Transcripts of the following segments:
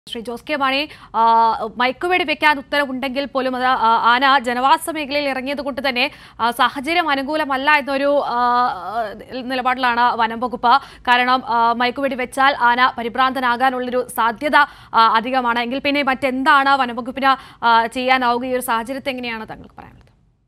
Shri Jose K Mani ആ, മയക്കുവെടി വെക്കാൻ ഉത്തരവുണ്ടെങ്കിൽ പോലും അത് ആ, ആന ജനവാസ മേഖലയിൽ ഇറങ്ങിയത് കൊണ്ട് തന്നെ ആ, സാഹചര്യം അനുകൂലമല്ല എന്നൊരു ആ, നിലപാടിലാണ് വനം വകുപ്പ് കാരണം ആ, മയക്കുവെടി വെച്ചാൽ ആന പരിഭ്രാന്തനാകാനുള്ളൊരു സാധ്യത ആ, അധികമാണ് എങ്കിൽ പിന്നെ മറ്റെന്താണ് വനം വകുപ്പിന് ആ, ചെയ്യാനാവുക ഈ ഒരു സാഹചര്യത്തെ എങ്ങനെയാണ് താങ്കൾക്ക് പറയാനുള്ളത്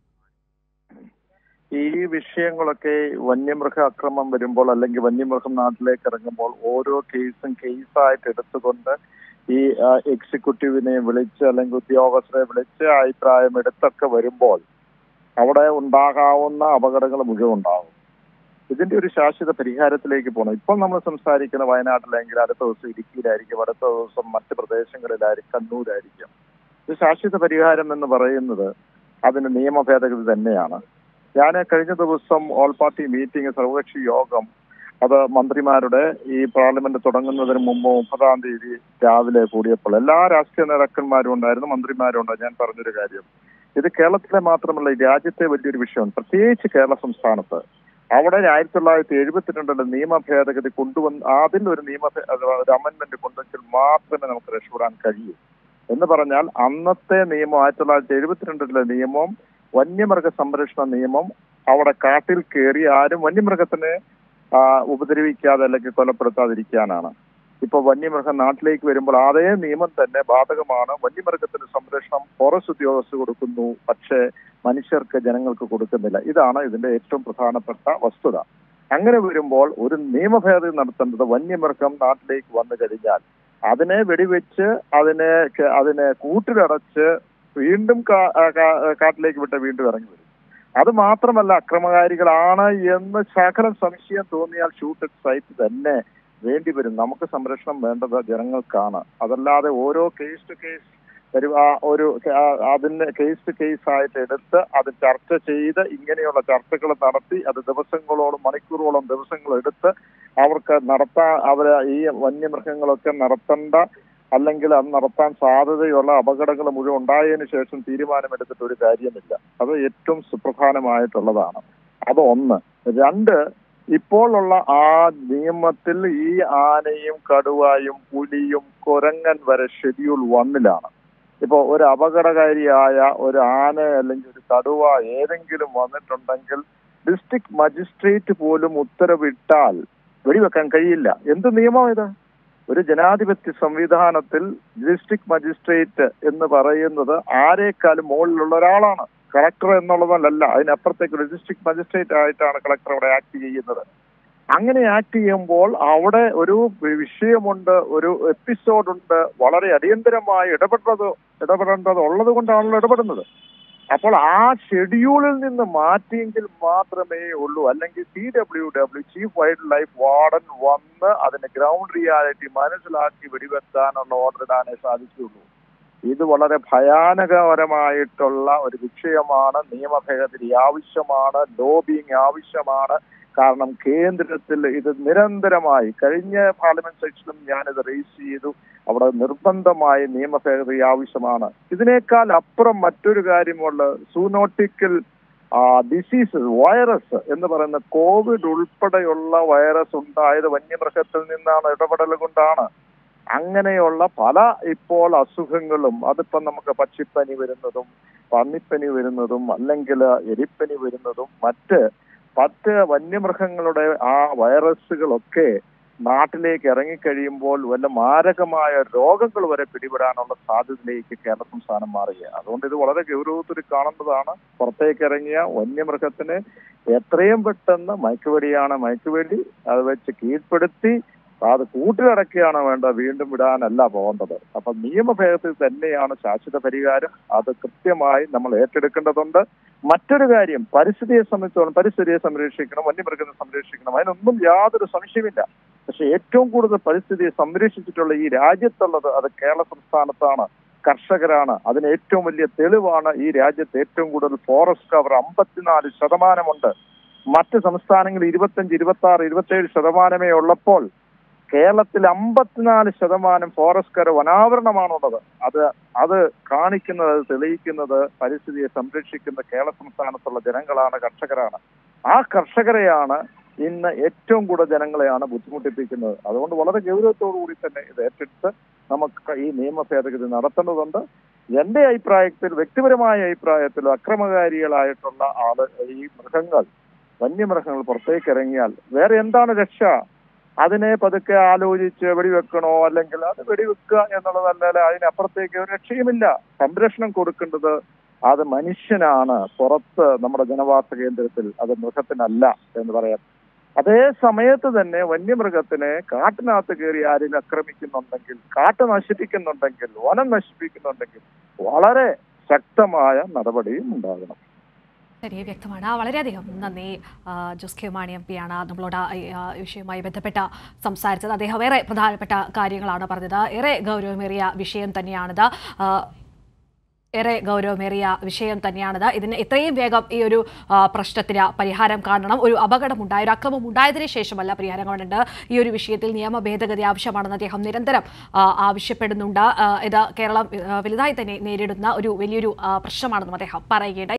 ഈ വിഷയങ്ങളൊക്കെ വന്യമൃഗ അക്രമം വരുമ്പോൾ അല്ലെങ്കിൽ വന്യമൃഗം നാട്ടിലേക്ക് ഇറങ്ങുമ്പോൾ ഓരോ കേസും കേസായിട്ട് എടുത്തുകൊണ്ട് ഈ ആ, എക്സിക്യൂട്ടീവിനെ വിളിച്ച് അല്ലെങ്കിൽ ഉദ്യോഗസ്ഥരെ വിളിച്ച് അഭിപ്രായം എടുത്തൊക്കെ വരുമ്പോൾ അവിടെ ഉണ്ടാകാവുന്ന അപകടങ്ങൾ മുഴുവൻ ഉണ്ടാകും ഇതിന്റെ ഒരു ശാശ്വത പരിഹാരത്തിലേക്ക് പോകണം ഇപ്പോൾ നമ്മൾ സംസാരിക്കുന്ന വയനാട്ടിലെങ്കിൽ അടുത്ത ദിവസം ഇടുക്കിയിലായിരിക്കും അടുത്ത ദിവസം മറ്റ് പ്രദേശങ്ങളിലായിരിക്കും കണ്ണൂരായിരിക്കും ഇത് ശാശ്വത പരിഹാരം എന്ന് പറയുന്നത് അതിന് നിയമ ഭേദഗതി തന്നെയാണ് ഞാൻ കഴിഞ്ഞ ദിവസം ഓൾ പാർട്ടി മീറ്റിംഗ് സർവകക്ഷി യോഗം അത് മന്ത്രിമാരുടെ ഈ പാർലമെന്റ് തുടങ്ങുന്നതിന് മുമ്പ് മുപ്പതാം തീയതി രാവിലെ കൂടിയപ്പോൾ എല്ലാ രാഷ്ട്രീയ നേതാക്കന്മാരും ഉണ്ടായിരുന്നു മന്ത്രിമാരും ഉണ്ടായിരുന്നു ഞാൻ പറഞ്ഞൊരു കാര്യം ഇത് കേരളത്തിലെ മാത്രമല്ല ഈ രാജ്യത്തെ വലിയൊരു വിഷയമാണ് പ്രത്യേകിച്ച് കേരള സംസ്ഥാനത്ത് അവിടെ ആയിരത്തി തൊള്ളായിരത്തി എഴുപത്തിരണ്ടിലെ നിയമ ഭേദഗതി കൊണ്ടുവന്ന് അതിൽ ഒരു നിയമ ഭേ- അത് ഒരു അമെന്റ്മെന്റ് കൊണ്ടുവെങ്കിൽ മാത്രമേ നമുക്ക് രക്ഷപ്പെടാൻ കഴിയൂ എന്ന് പറഞ്ഞാൽ അന്നത്തെ നിയമം ആയിരത്തി തൊള്ളായിരത്തി എഴുപത്തിരണ്ടിലെ നിയമം വന്യമൃഗ സംരക്ഷണ നിയമം അവിടെ കാട്ടിൽ കയറി ആരും വന്യമൃഗത്തിനെ ആ, ഉപദ്രവിക്കാതെ അല്ലെങ്കിൽ കൊലപ്പെടുത്താതിരിക്കാനാണ് ഇപ്പൊ വന്യമൃഗം നാട്ടിലേക്ക് വരുമ്പോൾ അതേ നിയമം തന്നെ ബാധകമാണ് വന്യമൃഗത്തിന് സംരക്ഷണം ഫോറസ്റ്റ് ഉദ്യോഗസ്ഥർ കൊടുക്കുന്നു പക്ഷേ മനുഷ്യർക്ക് ജനങ്ങൾക്ക് കൊടുക്കുന്നില്ല ഇതാണ് ഇതിന്റെ ഏറ്റവും പ്രധാനപ്പെട്ട വസ്തുത അങ്ങനെ വരുമ്പോൾ ഒരു നിയമഭേദഗതി നടത്തേണ്ടത് വന്യമൃഗം നാട്ടിലേക്ക് വന്നു കഴിഞ്ഞാൽ അതിനെ വെടിവെച്ച് അതിനെ ക- അതിനെ കൂട്ടിലടച്ച് വീണ്ടും കാ- ആ, കാ- കാട്ടിലേക്ക് വിട്ട് വീണ്ടും ഇറങ്ങി വരും അത് മാത്രമല്ല അക്രമകാരികളാണ് എന്ന് ശകലം സംശയം തോന്നിയാൽ ഷൂട്ട് സൈറ്റ് തന്നെ വേണ്ടി വരും നമുക്ക് സംരക്ഷണം വേണ്ടത് ജനങ്ങൾക്കാണ് അതല്ലാതെ ഓരോ കേസ് ടു കേസ് ഒരു ആ ഒരു ആ- അതിന് കേസ് ടു കേസ് ആയിട്ട് എടുത്ത് അത് ചർച്ച ചെയ്ത് ഇങ്ങനെയുള്ള ചർച്ചകൾ നടത്തി അത് ദിവസങ്ങളോളം മണിക്കൂറുകളോളം ദിവസങ്ങൾ എടുത്ത് അവർക്ക് നടത്താൻ അവര് ഈ വന്യമൃഗങ്ങളൊക്കെ നടത്തേണ്ട അല്ലെങ്കിൽ അത് നടത്താൻ സാധ്യതയുള്ള അപകടങ്ങൾ മുഴുവൻ ഉണ്ടായതിനു ശേഷം തീരുമാനമെടുത്തിട്ട് ഒരു കാര്യമില്ല അത് ഏറ്റവും സുപ്രധാനമായിട്ടുള്ളതാണ് അത് ഒന്ന് രണ്ട് ഇപ്പോഴുള്ള ആ നിയമത്തിൽ ഈ ആനയും കടുവായും പുലിയും കുരങ്ങൻ വരെ ഷെഡ്യൂൾ വണ്ണിലാണ് ഇപ്പൊ ഒരു അപകടകാരിയായ ഒരു ആന അല്ലെങ്കിൽ ഒരു കടുവ ഏതെങ്കിലും വന്നിട്ടുണ്ടെങ്കിൽ ഡിസ്ട്രിക്ട് മജിസ്ട്രേറ്റ് പോലും ഉത്തരവിട്ടാൽ വെടിവെക്കാൻ കഴിയില്ല എന്ത് നിയമം ഇത് ഒരു ജനാധിപത്യ സംവിധാനത്തിൽ ഡിസ്ട്രിക്ട് മജിസ്ട്രേറ്റ് എന്ന് പറയുന്നത് ആരേക്കാളും മുകളിലുള്ള ഒരാളാണ് കളക്ടർ എന്നുള്ളതല്ല അതിനപ്പുറത്തേക്ക് ഒരു ഡിസ്ട്രിക്ട് മജിസ്ട്രേറ്റ് ആയിട്ടാണ് കളക്ടർ അവിടെ ആക്ട് ചെയ്യുന്നത് അങ്ങനെ ആക്ട് ചെയ്യുമ്പോൾ അവിടെ ഒരു വിഷയമുണ്ട് ഒരു എപ്പിസോഡ് ഉണ്ട് വളരെ അടിയന്തരമായി ഇടപെടുന്നത് ഇടപെടേണ്ടത് ഉള്ളത് കൊണ്ടാണല്ലോ ഇടപെടുന്നത് അപ്പോൾ ആ ഷെഡ്യൂളിൽ നിന്ന് മാറ്റിയെങ്കിൽ മാത്രമേ ഉള്ളൂ അല്ലെങ്കിൽ C W W chief wild life warden വന്ന് അതിന്റെ ഗ്രൗണ്ട് റിയാലിറ്റി മനസ്സിലാക്കി വെടിവെക്കാനുള്ള ഓർഡർ ഇടാനേ സാധിക്കുകയുള്ളൂ ഇത് വളരെ ഭയാനകപരമായിട്ടുള്ള ഒരു വിഷയമാണ് നിയമ ഭേദഗതി ആവശ്യമാണ് ലോബിങ് ആവശ്യമാണ് കാരണം കേന്ദ്രത്തിൽ ഇത് നിരന്തരമായി കഴിഞ്ഞ പാർലമെന്റ് സെക്ഷനും ഞാനിത് റേസ് ചെയ്തു അവിടെ നിർബന്ധമായി നിയമ ഭേദഗതി ആവശ്യമാണ് ഇതിനേക്കാൾ അപ്പുറം മറ്റൊരു കാര്യമുള്ള സൂനോട്ടിക്കൽ ഡിസീസസ് വൈറസ് എന്ന് പറയുന്ന കോവിഡ് ഉൾപ്പെടെയുള്ള വൈറസ് ഉണ്ടായത് വന്യമൃഗത്തിൽ നിന്നാണ് ഇടപെടൽ കൊണ്ടാണ് അങ്ങനെയുള്ള പല ഇപ്പോൾ അസുഖങ്ങളും അതിപ്പം നമുക്ക് പക്ഷിപ്പനി വരുന്നതും പന്നിപ്പനി വരുന്നതും അല്ലെങ്കിൽ എലിപ്പനി വരുന്നതും മറ്റ് മറ്റ് വന്യമൃഗങ്ങളുടെ ആ വൈറസുകളൊക്കെ നാട്ടിലേക്ക് ഇറങ്ങിക്കഴിയുമ്പോൾ വല്ല മാരകമായ രോഗങ്ങൾ വരെ പിടിപെടാനുള്ള സാധ്യതയിലേക്ക് കേരള സംസ്ഥാനം മാറുകയാണ് അതുകൊണ്ട് ഇത് വളരെ ഗൗരവത്തിൽ കാണേണ്ടതാണ് പുറത്തേക്ക് ഇറങ്ങിയ വന്യമൃഗത്തിന് എത്രയും പെട്ടെന്ന് മയക്കുവെടിയാണ് മയക്കുവെടി അത് വെച്ച് കീഴ്പ്പെടുത്തി അത് കൂട്ടിലടക്കുകയാണ് വേണ്ട വീണ്ടും വിടാനല്ല പോകേണ്ടത് അപ്പൊ നിയമഭേദത്തിൽ തന്നെയാണ് ശാശ്വത പരിഹാരം അത് കൃത്യമായി നമ്മൾ ഏറ്റെടുക്കേണ്ടതുണ്ട് മറ്റൊരു കാര്യം പരിസ്ഥിതിയെ സംബന്ധിച്ചോളം പരിസ്ഥിതിയെ സംരക്ഷിക്കണം വന്യമൃഗത്തെ സംരക്ഷിക്കണം അതിനൊന്നും യാതൊരു സംശയമില്ല പക്ഷെ ഏറ്റവും കൂടുതൽ പരിസ്ഥിതിയെ സംരക്ഷിച്ചിട്ടുള്ള ഈ രാജ്യത്തുള്ളത് അത് കേരള സംസ്ഥാനത്താണ് കർഷകരാണ് അതിന് ഏറ്റവും വലിയ തെളിവാണ് ഈ രാജ്യത്ത് ഏറ്റവും കൂടുതൽ ഫോറസ്റ്റ് കവർ അമ്പത്തിനാല് ശതമാനമുണ്ട് മറ്റ് സംസ്ഥാനങ്ങളിൽ ഇരുപത്തഞ്ച് ഇരുപത്തി ആറ് ഇരുപത്തേഴ് ശതമാനമേ ഉള്ളപ്പോൾ കേരളത്തിൽ അമ്പത്തിനാല് ശതമാനം ഫോറസ്റ്റ് കര വനാവരണമാണുള്ളത് അത് അത് കാണിക്കുന്നത് അത് തെളിയിക്കുന്നത് പരിസ്ഥിതിയെ സംരക്ഷിക്കുന്ന കേരള സംസ്ഥാനത്തുള്ള ജനങ്ങളാണ് കർഷകരാണ് ആ കർഷകരെയാണ് ഇന്ന് ഏറ്റവും കൂടുതൽ ജനങ്ങളെയാണ് ബുദ്ധിമുട്ടിപ്പിക്കുന്നത് അതുകൊണ്ട് വളരെ ഗൗരവത്തോടു കൂടി തന്നെ ഇത് ഏറ്റെടുത്ത് നമുക്ക് ഈ നിയമ ഭേദഗതി നടത്തേണ്ടതുണ്ട് എന്റെ അഭിപ്രായത്തിൽ വ്യക്തിപരമായ അഭിപ്രായത്തിൽ അക്രമകാരികളായിട്ടുള്ള ആള് ഈ മൃഗങ്ങൾ വന്യമൃഗങ്ങൾ പുറത്തേക്ക് ഇറങ്ങിയാൽ വേറെ എന്താണ് രക്ഷ അതിനെ പതുക്കെ ആലോചിച്ച് വെടിവെക്കണോ അല്ലെങ്കിൽ അത് വെടിവെക്കുക എന്നുള്ളതല്ലാതെ അതിനപ്പുറത്തേക്ക് ഒരു രക്ഷയുമില്ല സംരക്ഷണം കൊടുക്കേണ്ടത് അത് മനുഷ്യനാണ് പുറത്ത് നമ്മുടെ ജനവാസ കേന്ദ്രത്തിൽ അത് മൃഗത്തിനല്ല എന്ന് പറയാം അതേ സമയത്ത് തന്നെ വന്യമൃഗത്തിനെ കാട്ടിനകത്ത് കയറി ആരെങ്കിലും ആക്രമിക്കുന്നുണ്ടെങ്കിൽ കാട്ട് നശിപ്പിക്കുന്നുണ്ടെങ്കിൽ വനം നശിപ്പിക്കുന്നുണ്ടെങ്കിൽ വളരെ ശക്തമായ നടപടിയും ഉണ്ടാകണം ശരി വ്യക്തമാണ് വളരെയധികം നന്ദി ആ, ജോസ് കെ മാണി എം പിയാണ് നമ്മളോട് ഈ, ആ, ഈ വിഷയവുമായി ബന്ധപ്പെട്ട് സംസാരിച്ചത് അദ്ദേഹം ഏറെ പ്രധാനപ്പെട്ട കാര്യങ്ങളാണ് പറഞ്ഞത് ഏറെ ഗൗരവമേറിയ വിഷയം തന്നെയാണിത് ആ, ഏറെ ഗൗരവമേറിയ വിഷയം തന്നെയാണിത് ഇതിന് എത്രയും വേഗം ഈ ഒരു ആ, പ്രശ്നത്തിന് പരിഹാരം കാണണം ഒരു അപകടമുണ്ടായ ഒരു അക്രമം ഉണ്ടായതിനു ശേഷമല്ല പരിഹാരം കാണേണ്ടത് ഈ ഒരു വിഷയത്തിൽ നിയമ ഭേദഗതി ആവശ്യമാണെന്ന് അദ്ദേഹം നിരന്തരം ആ, ആവശ്യപ്പെടുന്നുണ്ട് ആ, ഇത് കേരളം ആ, വലുതായി തന്നെ നേരിടുന്ന ഒരു വലിയൊരു ആ, പ്രശ്നമാണെന്നും അദ്ദേഹം പറയുകയുണ്ടായി